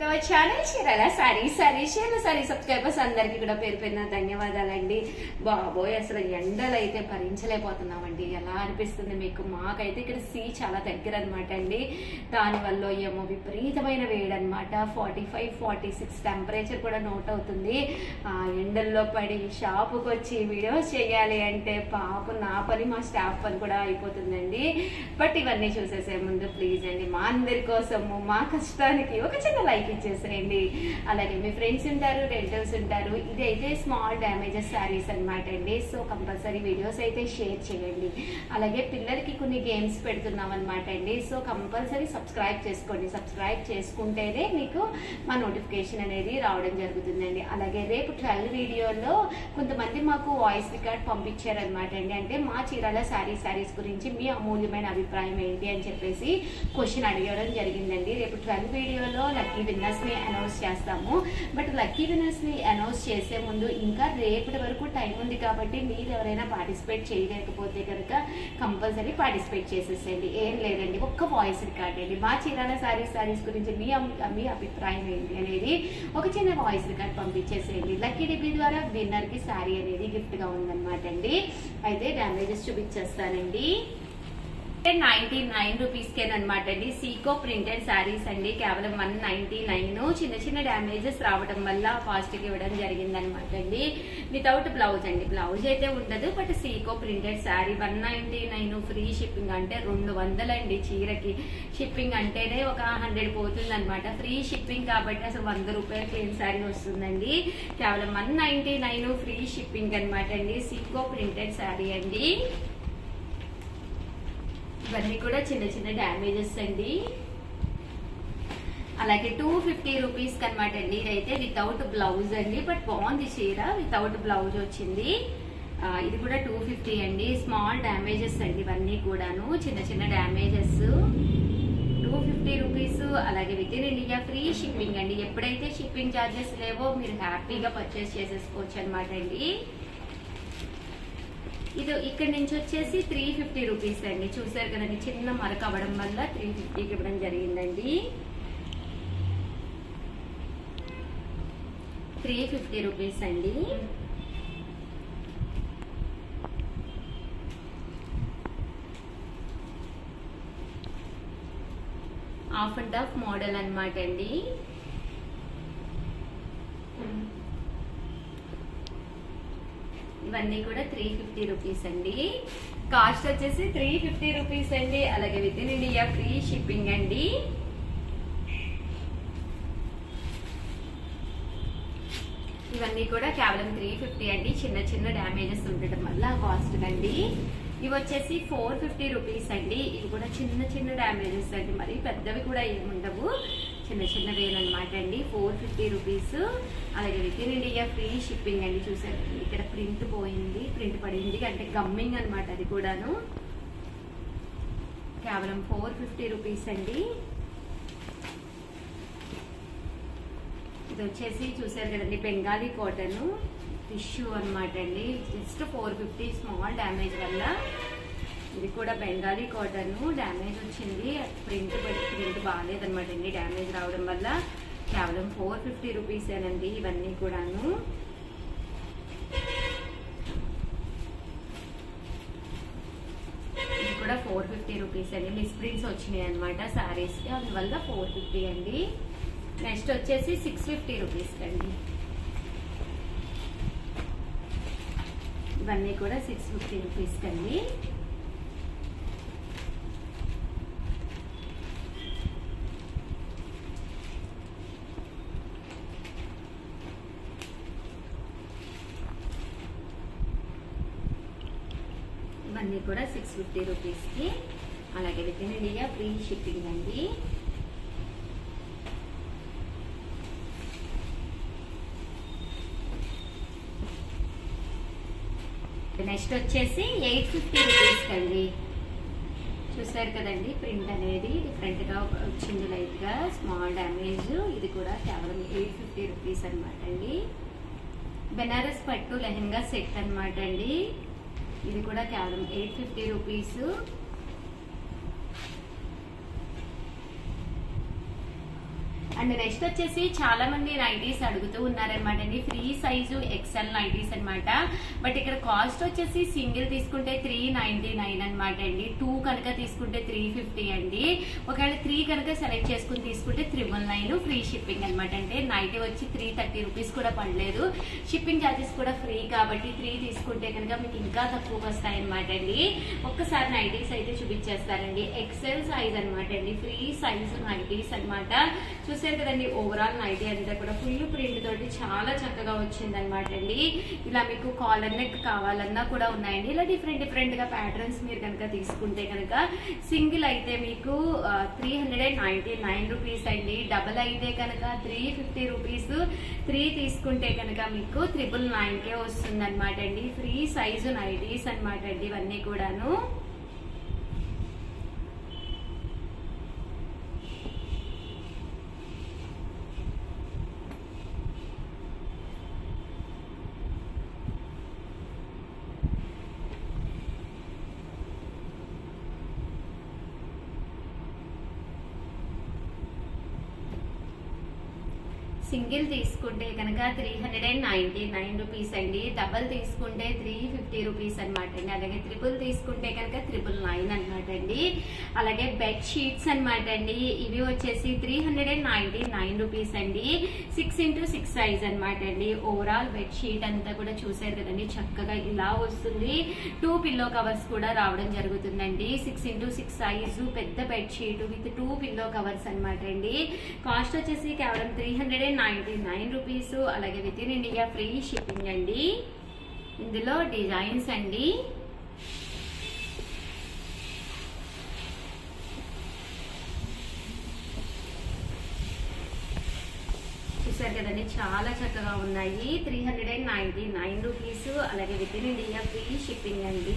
to our channel Chirala sari sorry Chirala sari subscribers అందరికీ కూడా పేరు పేరున ధన్యవాదాలండి బాబోయ్ అసలు ఎండలు అయితే భరించలేకపోతున్నామండి ఎలా అనిపిస్తుంది మీకు మాకైతే ఇక్కడ సీ చాలా దగ్గర అనమాట అండి దానివల్ల ఏమో విపరీతమైన వేడి అనమాట forty five forty six temperature కూడా నోట్ అవుతుంది ఆ ఎండల్లో పడి షాపుకి వచ్చి వీడియోస్ చేయాలి అంటే పాప నా పని మా స్టాఫ్ పని కూడా అయిపోతుందండి బట్ ఇవన్నీ చూసేసే ముందు ప్లీజ్ అండి మా అందరి కోసము మా కష్టానికి ఒక చిన్న లైక్ ఇచ్చేసేయండి అలాగే మీ ఫ్రెండ్స్ ఉంటారు రిలేటివ్స్ ఉంటారు ఇది అయితే స్మాల్ డ్యామేజెస్ శారీస్ అనమాట అండి సో కంపల్సరీ వీడియోస్ అయితే షేర్ చేయండి అలాగే పిల్లలకి కొన్ని గేమ్స్ పెడుతున్నాం అనమాట అండి సో కంపల్సరీ సబ్స్క్రైబ్ చేసుకోండి సబ్స్క్రైబ్ చేసుకుంటేనే మీకు మా నోటిఫికేషన్ అనేది రావడం జరుగుతుందండి అలాగే రేపు ట్వెల్వ్ వీడియోలో కొంతమంది మాకు వాయిస్ రికార్డ్ పంపించారనమాట అండి అంటే మా చీరాల శారీ శారీస్ గురించి మీ అమూల్యమైన అభిప్రాయం ఏంటి అని చెప్పేసి క్వశ్చన్ అడగడం జరిగిందండి రేపు ట్వెల్వ్ వీడియోలో లక్కీ విన్నర్స్ ని అనౌన్స్ చేస్తాము బట్ లక్కీ విన్నర్స్ ని అనౌన్స్ చేసే ముందు ఇంకా రేపటి వరకు టైం ఉంది కాబట్టి మీరు ఎవరైనా పార్టిసిపేట్ చేయలేకపోతే కనుక కంపల్సరీ పార్టిసిపేట్ చేసేసేయండి ఏం లేదండి ఒక్క వాయిస్ రికార్డ్ అండి మా చీరాల శారీస్ శారీస్ గురించి మీ అమ్- మీ అభిప్రాయం ఏంటి అనేది ఒక చిన్న వాయిస్ రికార్డ్ పంపించేసేయండి లక్కీ డిబీ ద్వారా విన్నర్ కి శారీ అనేది గిఫ్ట్ గా ఉందన్నమాట అండి అయితే డ్యామేజెస్ చూపించేస్తానండి నైన్టీ నైన్ రూపీస్ అనమాట అండి సీకో ప్రింటెడ్ శారీస్ అండి కేవలం వన్ నైన్టీ నైన్ చిన్న చిన్న డ్యామేజెస్ రావడం వల్ల ఫాస్ట్ కి ఇవ్వడం జరిగింది అనమాట అండి వితౌట్ బ్లౌజ్ అండి బ్లౌజ్ అయితే ఉండదు బట్ సీకో printed sari one ninety nine free shipping అంటే రెండు వందలండి చీరకి షిప్పింగ్ అంటేనే ఒక హండ్రెడ్ పోతుంది అనమాట ఫ్రీ షిప్పింగ్ కాబట్టి అసలు వంద రూపాయలు ప్లేన్ శారీ వస్తుందండి కేవలం one ninety nine free shipping అనమాట అండి సీకో ప్రింటెడ్ శారీ అండి ఇవన్నీ కూడా చిన్న చిన్న డ్యామేజెస్ అండి అలాగే టూ ఫిఫ్టీ రూపీస్ అనమాట అండి ఇదైతే వితౌట్ బ్లౌజ్ అండి బట్ బాగుంది చీర వితౌట్ బ్లౌజ్ వచ్చింది ఆ, ఇది కూడా టూ ఫిఫ్టీ అండి స్మాల్ డ్యామేజెస్ అండి ఇవన్నీ కూడాను చిన్న చిన్న డ్యామేజెస్ టూ ఫిఫ్టీ రూపీస్ అలాగే within India free shipping అండి ఎప్పుడైతే షిప్పింగ్ ఛార్జెస్ లేవో మీరు హ్యాపీగా పర్చేస్ చేసేసుకోవచ్చు అనమాట అండి ఇది ఇక్కడ నుంచి వచ్చేసి త్రీ ఫిఫ్టీ రూపీస్ అండి చూసారు కదండి చిన్న మరక అవ్వడం వల్ల త్రీ ఫిఫ్టీకి ఇవ్వడం జరిగిందండి త్రీ ఫిఫ్టీ రూపీస్ అండి హాఫ్ అండ్ హాఫ్ మోడల్ అన్నమాట అండి ఇవన్నీ కూడా త్రీ ఫిఫ్టీ రూపీస్ అండి కాస్ట్ వచ్చేసి త్రీ ఫిఫ్టీ రూపీస్ అండి అలాగే within India free shipping అండి ఇవన్నీ కూడా కేవలం త్రీ ఫిఫ్టీ అండి చిన్న చిన్న డ్యామేజెస్ ఉండటం వల్ల కాస్ట్ అండి ఇవి వచ్చేసి ఫోర్ ఫిఫ్టీ రూపీస్ అండి ఇవి కూడా చిన్న చిన్న డ్యామేజెస్ అండి మరి పెద్దవి కూడా ఏముండవు చిన్న చిన్నవి అనమాట అండి ఫోర్ ఫిఫ్టీ రూపీస్ అలాగే within India free shipping అండి చూసారు ఇక్కడ ప్రింట్ పోయింది ప్రింట్ పడింది అంటే గమ్మింగ్ అన్నమాట అది కూడాను కేవలం ఫోర్ ఫిఫ్టీ రూపీస్ అండి ఇది వచ్చేసి చూసారు కదండి బెంగాలీ కాటన్ టిష్యూ అన్నమాట అండి just four fifty small damage వల్ల ఇది కూడా బెంగాలీ కాటన్ డ్యామేజ్ వచ్చింది ప్రింట్ ప్రింట్ బాగాలేదన్నమాట అండి డ్యామేజ్ రావడం వల్ల కేవలం ఫోర్ ఫిఫ్టీ రూపీసేనండి ఇవన్నీ కూడాను ఇది కూడా ఫోర్ ఫిఫ్టీ రూపీస్ అండి మిస్ ప్రింట్స్ వచ్చినాయి అనమాట శారీస్కి అందువల్ల ఫోర్ ఫిఫ్టీ అండి నెక్స్ట్ వచ్చేసి సిక్స్ ఫిఫ్టీ రూపీస్ అండి ఇవన్నీ కూడా సిక్స్ ఫిఫ్టీ రూపీస్ అండి ఇవన్నీ కూడా సిక్స్ ఫిఫ్టీ రూపీస్కి అలాగే within India free shipping అండి నెక్స్ట్ వచ్చేసి ఎయిట్ ఫిఫ్టీ రూపీస్ అండి చూసారు కదండి ప్రింట్ అనేది డిఫరెంట్ గా వచ్చింది లైట్ గా స్మాల్ డ్యామేజ్ ఇది కూడా కేవలం ఎయిట్ ఫిఫ్టీ రూపీస్ అనమాట అండి బెనారస్ పట్టు లెహంగా సెట్ అన్నమాట అండి ఇది కూడా కేవలం eight fifty rupees and next వచ్చేసి చాలా మంది నైటీస్ అడుగుతూ ఉన్నారనమాట అండి ఫ్రీ సైజు ఎక్సెల్ నైటీస్ అన్నమాట బట్ ఇక్కడ కాస్ట్ వచ్చేసి సింగిల్ తీసుకుంటే త్రీ నైన్టీ నైన్ అనమాట అండి టూ కనుక తీసుకుంటే త్రీ ఫిఫ్టీ అండి ఒకవేళ త్రీ కనుక సెలెక్ట్ చేసుకుని తీసుకుంటే త్రిబుల్ నైన్ ఫ్రీ షిప్పింగ్ అనమాట అంటే నైట్ వచ్చి త్రీ థర్టీ రూపీస్ కూడా పడలేదు షిప్పింగ్ ఛార్జెస్ కూడా ఫ్రీ కాబట్టి త్రీ తీసుకుంటే కనుక మీకు ఇంకా తక్కువకి వస్తాయి అనమాట అండి ఒక్కసారి నైటీస్ అయితే చూపించేస్తారండి ఎక్సెల్ సైజ్ అనమాట అండి ఫ్రీ సైజ్ నైటీస్ అన్నమాట చూసారు కదండి ఓవరాల్ నైటీ అంతా కూడా ఫుల్ ప్రింట్ తోటి చాలా చక్కగా వచ్చింది అనమాట అండి ఇలా మీకు కాలర్ నెక్ కావాలన్నా కూడా ఉన్నాయండి ఇలా డిఫరెంట్ డిఫరెంట్ గా ప్యాటర్న్స్ మీరు కనుక తీసుకుంటే కనుక సింగిల్ అయితే మీకు three hundred and ninety nine rupees అండి డబల్ అయితే కనుక త్రీ ఫిఫ్టీ రూపీస్ త్రీ తీసుకుంటే కనుక మీకు త్రిబుల్ నైన్ కే వస్తుంది అనమాట అండి ఫ్రీ సైజు నైటీస్ అనమాట అండి ఇవన్నీ కూడాను సింగిల్ తీసుకుంటే కనుక three hundred and ninety nine rupees అండి డబల్ తీసుకుంటే త్రీ ఫిఫ్టీ రూపీస్ అనమాట అండి అలాగే త్రిపుల్ తీసుకుంటే కనుక త్రిపుల్ నైన్ అనమాట అండి అలాగే బెడ్ షీట్స్ అనమాట అండి ఇవి వచ్చేసి three hundred and ninety nine rupees అండి సిక్స్ ఇంటూ సిక్స్ సైజ్ అనమాట అండి ఓవరాల్ బెడ్ షీట్ అంతా కూడా చూసారు కదండి చక్కగా ఇలా వస్తుంది టూ పిల్లో కవర్స్ కూడా రావడం జరుగుతుందండి సిక్స్ ఇంటూ సిక్స్ సైజు పెద్ద bed sheet with two pillow covers అనమాట అండి కాస్ట్ వచ్చేసి కేవలం three hundred and ninety nine rupees అలాగే within India free shipping అండి ఇందులో డిజైన్స్ అండి చూసారు కదండి చాలా చక్కగా ఉన్నాయి three hundred and ninety nine rupees అలాగే within India free shipping అండి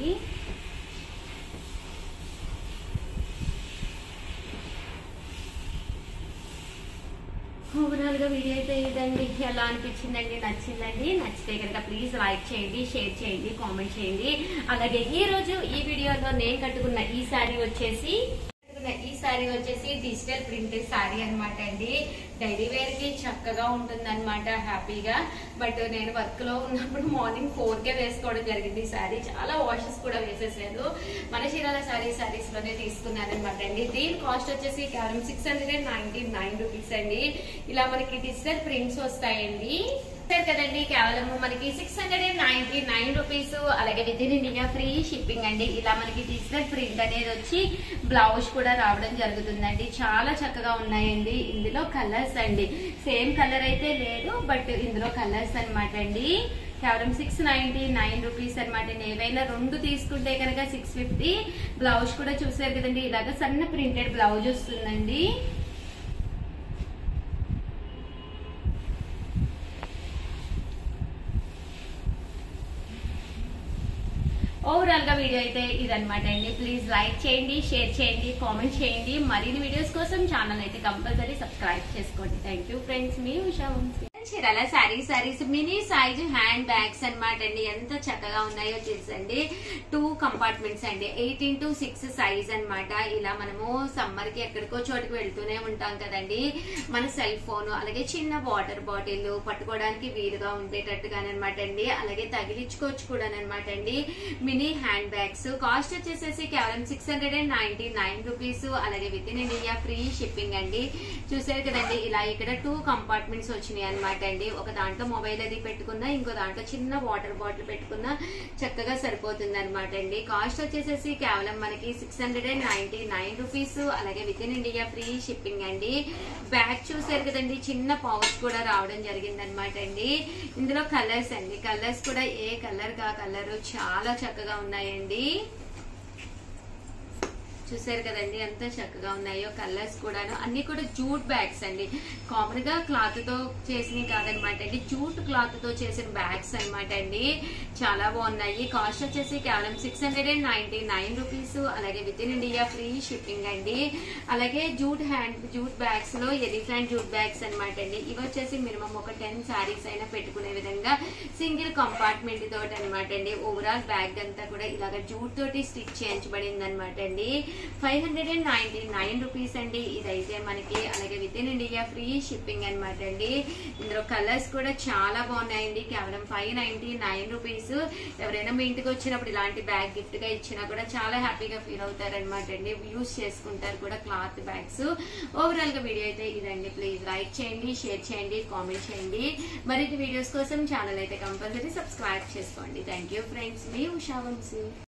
ఓవరాల్ గా వీడియో అయితే ఇదండి ఎలా అనిపించిందండి నచ్చిందండి నచ్చితే కనుక ప్లీజ్ లైక్ చేయండి షేర్ చేయండి కామెంట్ చేయండి అలాగే ఈ రోజు ఈ వీడియోలో నేను కట్టుకున్న ఈ శారీ వచ్చేసి కట్టుకున్న ఈ శారీ వచ్చేసి డిజిటల్ ప్రింటెడ్ శారీ అన్నమాట అండి డైలీ వేర్ కి చక్కగా ఉంటుంది అనమాట హ్యాపీగా బట్ నేను వర్క్ లో ఉన్నప్పుడు మార్నింగ్ ఫోర్ కే వేసుకోవడం జరిగింది ఈ శారీ చాలా వాషెస్ కూడా వేసేసాను మన చీరాల శారీ శారీస్ లోనే తీసుకున్నాను అనమాట అండి దీని కాస్ట్ వచ్చేసి కేవలం six hundred and ninety nine rupees అండి ఇలా మనకి డిజిటల్ ప్రింట్స్ వస్తాయండి చూసారు కదండి కేవలం మనకి six hundred and ninety nine rupees అలాగే within India free shipping అండి ఇలా మనకి డిజిటల్ ప్రింట్ అనేది వచ్చి బ్లౌజ్ కూడా రావడం జరుగుతుందండి చాలా చక్కగా ఉన్నాయండి ఇందులో కలర్స్ అండి సేమ్ కలర్ అయితే లేదు బట్ ఇందులో కలర్స్ అన్నమాట అండి కేవలం సిక్స్ నైన్టీ నైన్ రూపీస్ అనమాట ఏవైనా రెండు తీసుకుంటే కనుక సిక్స్ ఫిఫ్టీ బ్లౌజ్ కూడా చూసారు కదండి ఇలాగ సన్న ప్రింటెడ్ బ్లౌజ్ వస్తుందండి ఓవరాల్ గా వీడియో అయితే ఇదనమాట అండి ప్లీజ్ లైక్ చేయండి షేర్ చేయండి కామెంట్ చేయండి మరిన్ని వీడియోస్ కోసం ఛానల్ అయితే కంపల్సరీ సబ్స్క్రైబ్ చేసుకోండి థ్యాంక్ యూ ఫ్రెండ్స్ మీ Usha Vamshi Chirala sari saris mini size hand bags అన్నమాట అండి ఎంత చక్కగా ఉన్నాయో చూసండి టూ కంపార్ట్మెంట్స్ అండి ఎయిట్ ఇంటూ సిక్స్ సైజ్ అన్నమాట ఇలా మనము సమ్మర్ కి ఎక్కడికో చోటుకి వెళ్తూనే ఉంటాం కదండి మన సెల్ ఫోన్ అలాగే చిన్న వాటర్ బాటిల్ పట్టుకోవడానికి వీలుగా ఉండేటట్టుగానమాట అండి అలాగే తగిలించుకోవచ్చు కూడా అనమాట అండి మినీ హ్యాండ్ బ్యాగ్స్ కాస్ట్ వచ్చేసేసి కేవలం six hundred and ninety nine rupees అలాగే within India free shipping అండి చూసారు కదండి ఇలా ఇక్కడ టూ కంపార్ట్మెంట్స్ వచ్చినాయి అనమాట అండి ఒక దాంట్లో మొబైల్ అది పెట్టుకున్నా ఇంకో దాంట్లో చిన్న వాటర్ బాటిల్ పెట్టుకున్నా చక్కగా సరిపోతుంది అనమాట అండి కాస్ట్ వచ్చేసేసి కేవలం మనకి six hundred and ninety nine rupees అలాగే within India free shipping అండి బ్యాగ్ చూసారు కదండి చిన్న పౌచ్ కూడా రావడం జరిగింది అనమాట అండి ఇందులో కలర్స్ అండి కలర్స్ కూడా ఏ కలర్ కా కలర్ చాలా చక్కగా ఉన్నాయండి చూసారు కదండి ఎంత చక్కగా ఉన్నాయో కలర్స్ కూడాను అన్ని కూడా జూట్ బ్యాగ్స్ అండి కామన్ గా క్లాత్ తో చేసినవి కాదనమాట అండి జూట్ క్లాత్ తో చేసిన బ్యాగ్స్ అన్నమాట అండి చాలా బాగున్నాయి కాస్ట్ వచ్చేసి కేవలం six hundred and ninety nine rupees అలాగే within India free shipping అండి అలాగే జూట్ హ్యాండ్ జూట్ బ్యాగ్స్ లో ఎలిఫెంట్ జూట్ బ్యాగ్స్ అన్నమాట అండి ఇవి వచ్చేసి మినిమం ఒక టెన్ శారీస్ అయినా పెట్టుకునే విధంగా సింగిల్ కంపార్ట్మెంట్ తోటి అనమాట అండి ఓవరాల్ బ్యాగ్ అంతా కూడా ఇలాగ జూట్ తోటి స్టిచ్ చేయించబడింది అనమాట అండి five hundred and ninety nine rupees అండి ఇదైతే మనకి అలాగే within India free shipping అనమాట అండి ఇందులో కలర్స్ కూడా చాలా బాగున్నాయండి కేవలం ఫైవ్ నైన్టీ నైన్ రూపీస్ ఎవరైనా మీ ఇంటికి వచ్చినప్పుడు ఇలాంటి బ్యాగ్ గిఫ్ట్ గా ఇచ్చినా కూడా చాలా హ్యాపీగా ఫీల్ అవుతారు అనమాట అండి యూస్ చేసుకుంటారు కూడా క్లాత్ బ్యాగ్స్ ఓవరాల్ గా వీడియో అయితే ఇదండి ప్లీజ్ లైక్ చేయండి షేర్ చేయండి కామెంట్ చేయండి మరిన్ని వీడియోస్ కోసం ఛానల్ అయితే కంపల్సరీ సబ్స్క్రైబ్ చేసుకోండి థ్యాంక్ యూ ఫ్రెండ్స్ మీ ఉషా వంశీ